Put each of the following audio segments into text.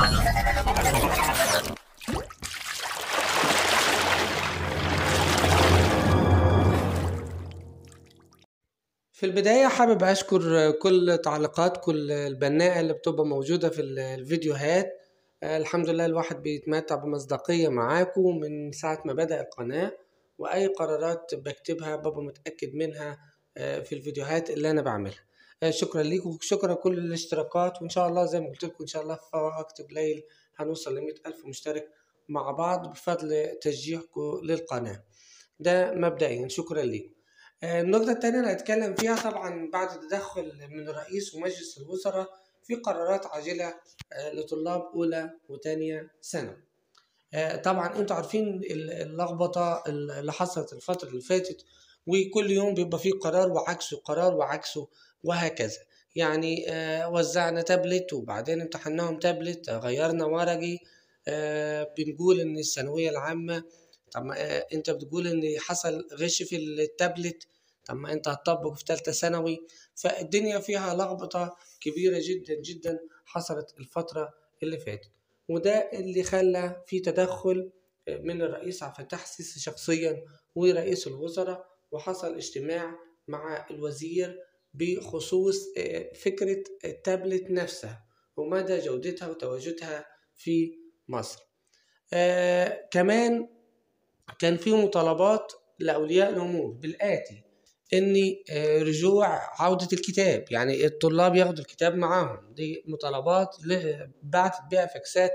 في البداية حابب أشكر كل تعليقاتكم البناءة اللي بتبقى موجودة في الفيديوهات آه، الحمد لله الواحد بيتمتع بمصداقية معاكم من ساعة ما بدأ القناة وأي قرارات بكتبها ببقى متأكد منها آه، في الفيديوهات اللي أنا بعملها آه، شكرا ليكم وشكرا كل الاشتراكات وإن شاء الله زي ما قلت لكم إن شاء الله في وقت قليل هنوصل لمية ألف مشترك مع بعض بفضل تشجيعكم للقناة ده مبدئيا شكرا ليكم النقطة التانية اللي هتكلم فيها طبعا بعد تدخل من الرئيس ومجلس الوزراء في قرارات عاجلة لطلاب أولى وتانية ثانوي. طبعا انتوا عارفين اللخبطة اللي حصلت الفترة اللي فاتت وكل يوم بيبقى فيه قرار وعكسه قرار وعكسه وهكذا يعني وزعنا تابلت وبعدين امتحناهم تابلت غيرنا ورقي بنقول ان الثانوية العامة طب ما انت بتقول ان حصل غش في التابلت طب ما انت هتطبق في ثالثة ثانوي فالدنيا فيها لخبطة كبيرة جدا جدا حصلت الفترة اللي فاتت وده اللي خلى في تدخل من الرئيس عبد الفتاح السيسي شخصيا ورئيس الوزراء وحصل اجتماع مع الوزير بخصوص فكرة التابلت نفسها ومدى جودتها وتواجدها في مصر آه كمان كان في مطالبات لأولياء الأمور بالآتي إن رجوع عودة الكتاب يعني الطلاب ياخدوا الكتاب معاهم دي مطالبات بعتت بها فاكسات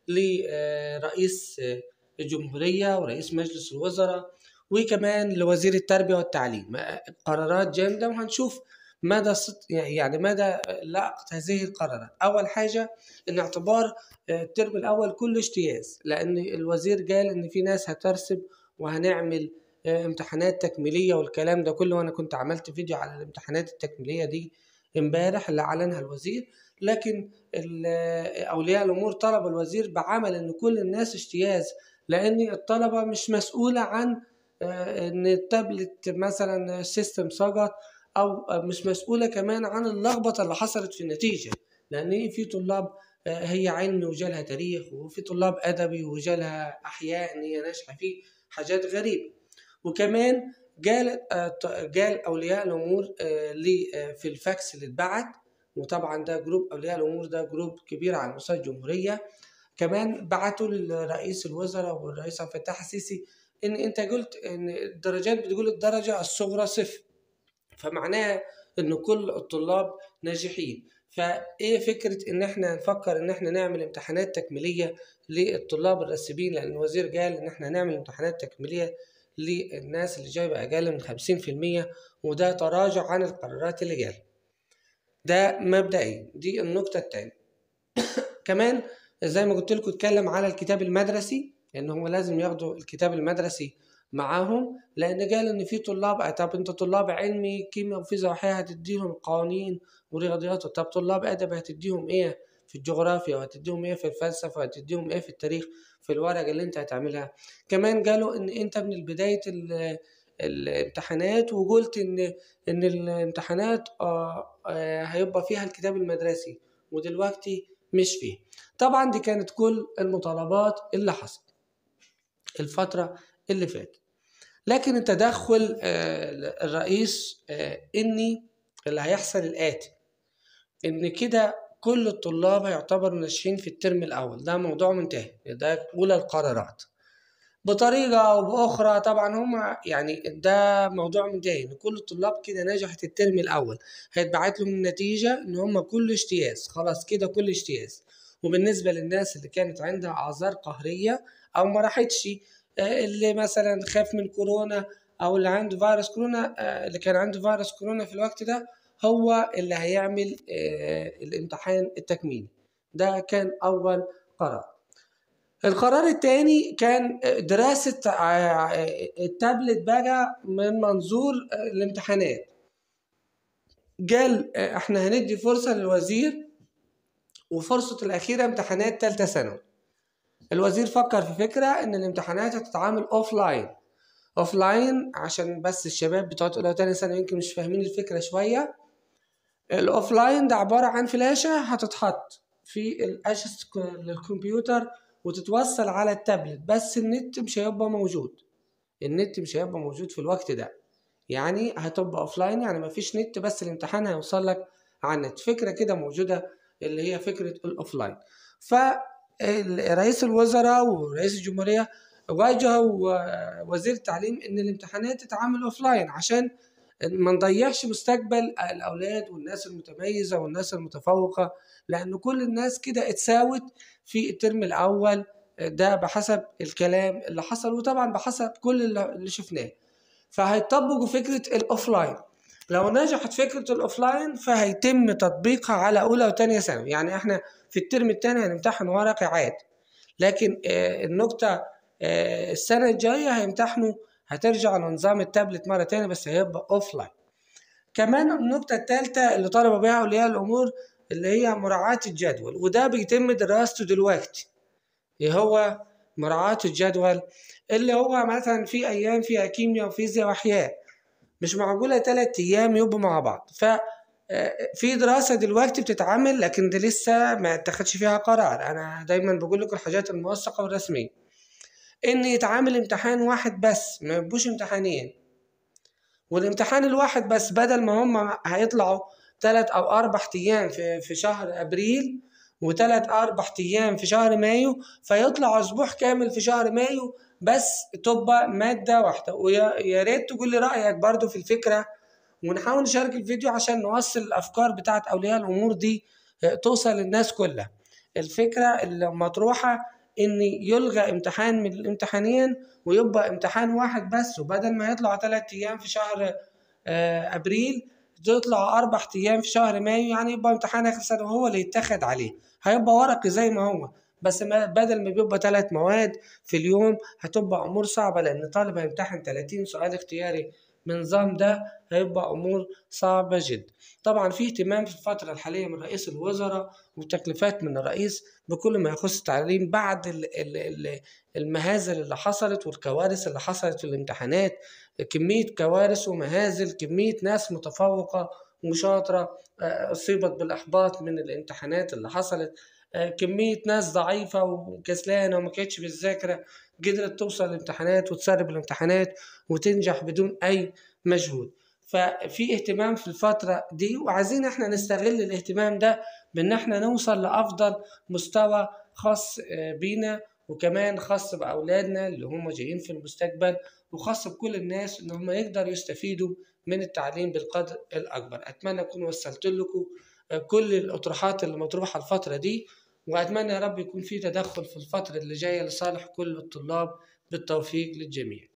لرئيس الجمهورية ورئيس مجلس الوزراء وكمان لوزير التربية والتعليم قرارات جامدة وهنشوف مدى يعني مدى لائقة هذه القرارات أول حاجة إن اعتبار الترم الأول كله اجتياز لأن الوزير قال إن في ناس هترسب وهنعمل امتحانات تكميلية والكلام ده كله وأنا كنت عملت فيديو على الامتحانات التكميلية دي امبارح اللي أعلنها الوزير لكن أولياء الأمور طلب الوزير بعمل إن كل الناس اجتياز لأن الطلبة مش مسؤولة عن إن التابلت مثلا سيستم سقط أو مش مسؤولة كمان عن اللخبطة اللي حصلت في النتيجة لأن في طلاب هي علمي وجالها تاريخ وفي طلاب أدبي وجالها أحياء إن هي ناجحة فيه حاجات غريبة وكمان قال قال أولياء الأمور في الفاكس اللي اتبعت وطبعا ده جروب أولياء الأمور ده جروب كبير على مستوى الجمهورية كمان بعتوا لرئيس الوزراء والرئيس عبد الفتاح السيسي إن أنت قلت إن الدرجات بتقول الدرجة الصغرى صفر فمعناها إن كل الطلاب ناجحين فايه فكره ان احنا نفكر ان احنا نعمل امتحانات تكميليه للطلاب الراسبين لان الوزير قال ان احنا نعمل امتحانات تكميليه للناس اللي جايبه اقل من خمسين في المية وده تراجع عن القرارات اللي جال ده مبدئيا دي النقطة التانية كمان زي ما قلت لكم اتكلم على الكتاب المدرسي لان هم لازم ياخدوا الكتاب المدرسي معاهم لان قال ان في طلاب طب انت طلاب علمي كيمياء وفيزياء واحياء هتديهم قوانين ورياضيات طب طلاب ادب هتديهم ايه في الجغرافيا وهتديهم ايه في الفلسفه وهتديهم ايه في التاريخ في الورقه اللي انت هتعملها كمان قالوا ان انت من بدايه الامتحانات وقلت ان ان الامتحانات آه آه هيبقى فيها الكتاب المدرسي ودلوقتي مش فيه طبعا دي كانت كل المطالبات اللي حصلت الفتره اللي فاتت لكن التدخل الرئيس اني اللي هيحصل الاتي ان كده كل الطلاب هيعتبروا ناجحين في الترم الاول ده موضوع منتهي ده اولى القرارات بطريقة أو بأخرى طبعا هم يعني ده موضوع منتهي إن كل الطلاب كده نجحت الترم الأول هيتبعت لهم النتيجة إن هم كل اجتياز خلاص كده كل اجتياز وبالنسبة للناس اللي كانت عندها أعذار قهرية أو ما راحتش اللي مثلا خاف من كورونا او اللي عنده فيروس كورونا اللي كان عنده فيروس كورونا في الوقت ده هو اللي هيعمل الامتحان التكميلي ده كان اول قرار القرار الثاني كان دراسة التابلت بقى من منظور الامتحانات قال احنا هندي فرصة للوزير وفرصة الأخيرة امتحانات تالتة ثانوي الوزير فكر في فكرة إن الامتحانات هتتعامل أوف لاين أوف لاين عشان بس الشباب بتوع أولى وتانية سنة يمكن مش فاهمين الفكرة شوية الأوف لاين ده عبارة عن فلاشة هتتحط في الأجهزة الكمبيوتر وتتوصل على التابلت بس النت مش هيبقى موجود النت مش هيبقى موجود في الوقت ده يعني هتبقى اوفلاين يعني مفيش نت بس الامتحان هيوصل لك على النت فكرة كده موجودة اللي هي فكرة الاوفلاين فرئيس الوزراء ورئيس الجمهورية واجهوا وزير التعليم ان الامتحانات تتعمل اوفلاين عشان ما نضيعش مستقبل الاولاد والناس المتميزه والناس المتفوقه لان كل الناس كده اتساوت في الترم الاول ده بحسب الكلام اللي حصل وطبعا بحسب كل اللي شفناه فهيطبقوا فكره الاوفلاين لو نجحت فكره الاوفلاين فهيتم تطبيقها على اولى وثانيه ثانوي يعني احنا في الترم الثاني هنمتحن ورقي عادي لكن النقطه السنه الجايه هيمتحنوا هترجع لنظام التابلت مرة تانية بس هيبقى اوف لاين كمان النقطة الثالثة اللي طلبوا بيها أولياء الأمور اللي هي مراعاة الجدول وده بيتم دراسته دلوقتي اللي هو مراعاة الجدول اللي هو مثلا في أيام فيها كيمياء وفيزياء وأحياء مش معقولة تلات أيام يبقوا مع بعض ف في دراسة دلوقتي بتتعمل لكن دي لسه ما اتخدش فيها قرار أنا دايما بقول لكم الحاجات الموثقة والرسمية ان يتعامل امتحان واحد بس ما يبقوش امتحانين والامتحان الواحد بس بدل ما هم هيطلعوا تلات او اربع ايام في, في شهر ابريل وتلات اربع ايام في شهر مايو فيطلع اسبوع كامل في شهر مايو بس تبقى ماده واحده ويا ريت تقول لي رايك برضو في الفكره ونحاول نشارك الفيديو عشان نوصل الافكار بتاعت اولياء الامور دي توصل للناس كلها الفكره المطروحه ان يلغى امتحان من الامتحانين ويبقى امتحان واحد بس وبدل ما يطلع ثلاث ايام في شهر ابريل تطلع اربع ايام في شهر مايو يعني يبقى امتحان اخر سنه هو اللي يتاخد عليه هيبقى ورقي زي ما هو بس ما بدل ما بيبقى ثلاث مواد في اليوم هتبقى امور صعبه لان الطالب هيمتحن 30 سؤال اختياري من النظام ده هيبقى امور صعبه جدا طبعا في اهتمام في الفتره الحاليه من رئيس الوزراء وتكليفات من الرئيس بكل ما يخص التعليم بعد المهازل اللي حصلت والكوارث اللي حصلت في الامتحانات كميه كوارث ومهازل كميه ناس متفوقه وشاطره اصيبت بالاحباط من الامتحانات اللي حصلت كمية ناس ضعيفة وكسلانة وما كانتش بالذاكرة قدرت توصل الامتحانات وتسرب الامتحانات وتنجح بدون أي مجهود ففي اهتمام في الفترة دي وعايزين احنا نستغل الاهتمام ده بان احنا نوصل لأفضل مستوى خاص بينا وكمان خاص بأولادنا اللي هم جايين في المستقبل وخاص بكل الناس ان هم يقدروا يستفيدوا من التعليم بالقدر الأكبر أتمنى أكون وصلت لكم كل الأطروحات اللي مطروحة الفترة دي وأتمنى يا رب يكون في تدخل في الفترة اللي جاية لصالح كل الطلاب بالتوفيق للجميع